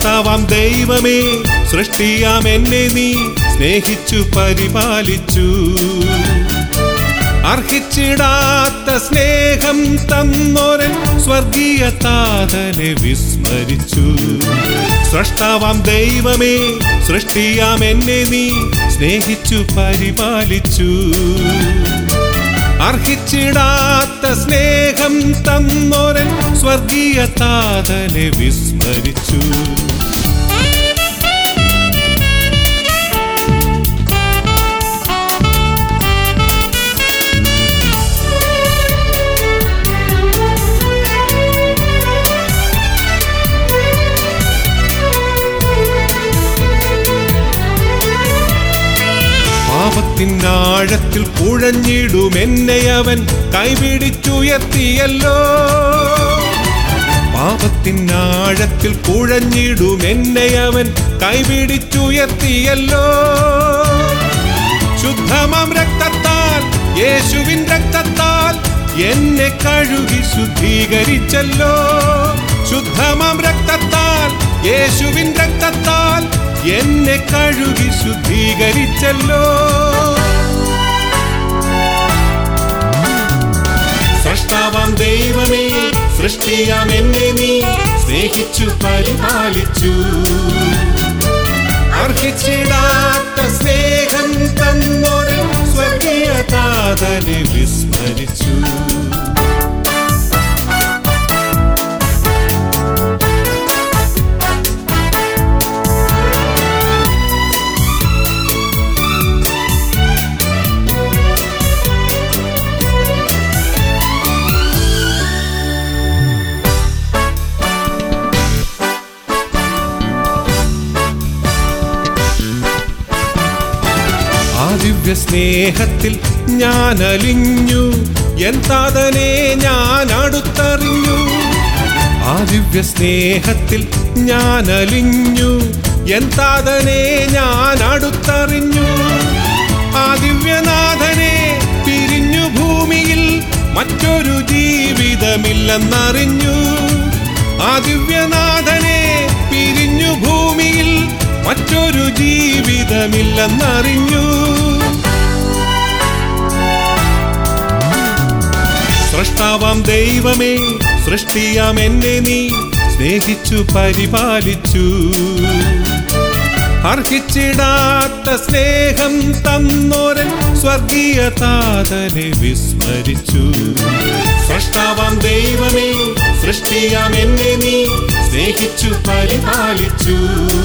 സ്രഷ്ടാവാം ദൈവമേ സൃഷ്ടിയാം എന്നെ നീ സ്നേഹിച്ചു പരിപാലിച്ചു അർഹിച്ചിടാത്ത സ്നേഹം തന്നോരൻ സ്വർഗീയ താതനെ വിസ്മരിച്ചു സ്രഷ്ടാവാം ദൈവമേ സൃഷ്ടിയാം എന്നെ നീ സ്നേഹിച്ചു പരിപാലിച്ചു അർഹിച്ചിടാത്ത സ്നേഹം തന്നോരൻ സ്വർഗീയ താതനെ വിസ്മരിച്ചു പാപത്തിനാഴത്തിൽ കുഴഞ്ഞിടും എന്നെ അവൻ കൈപിടിച്ചുയർത്തിയല്ലോ പാപത്തിനാഴത്തിൽ കുഴഞ്ഞിടും എന്നെ അവൻ കൈപിടിച്ചുയർത്തിയല്ലോ ശുദ്ധമാം രക്തത്താൽ യേശുവിൻ രക്തത്താൽ എന്നെ കഴുകി ശുദ്ധീകരിച്ചല്ലോ ശുദ്ധമാം രക്തത്താൽ യേശുവിൻ രക്തത്താൽ എന്നെ കഴുകി ശുദ്ധീകരിച്ചല്ലോ സൃഷ്ടാവാം ദൈവമേ സൃഷ്ടിയാം എന്നെ നീ സ്നേഹിച്ചു പരിപാലിച്ചു അർഹിച്ചിടാത്ത സ്നേഹം തന്നൊരു സ്വർഗീയ താതനെ വിസ്മരിച്ചു ആ ദിവ്യ സ്നേഹത്തിൽ ഞാൻ അലിഞ്ഞു എൻ താതനെ ഞാൻ അടുത്തറിഞ്ഞു ആ ദിവ്യ സ്നേഹത്തിൽ ഞാൻ അലിഞ്ഞു എൻ താതനെ ഞാൻ അടുത്തറിഞ്ഞു ആ ദിവ്യനാഥനെ പിരിഞ്ഞു ഭൂമിയിൽ മറ്റൊരു ജീവിതമില്ലെന്നറിഞ്ഞു ആ ദിവ്യനാഥനെ പിരിഞ്ഞു ഭൂമിയിൽ മറ്റൊരു ജീവിതമില്ലെന്നറിഞ്ഞു സൃഷ്ടാവാം ദൈവമേ സൃഷ്ടിയാം എന്നെ നീ സ്നേഹിച്ചു പരിപാലിച്ചു അർഹിച്ചിടാത്ത സ്നേഹം തന്നോരൻ സ്വർഗീയ താതനെ വിസ്മരിച്ചു സൃഷ്ടാവാം ദൈവമേ സൃഷ്ടിയാം എന്നെ നീ സ്നേഹിച്ചു പരിപാലിച്ചു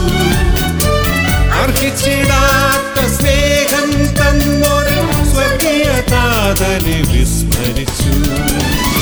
അർഹിച്ചിടാത്ത സ്നേഹം തന്നൊരു സ്വർഗീയ താതനെ വിസ്മരിച്ചു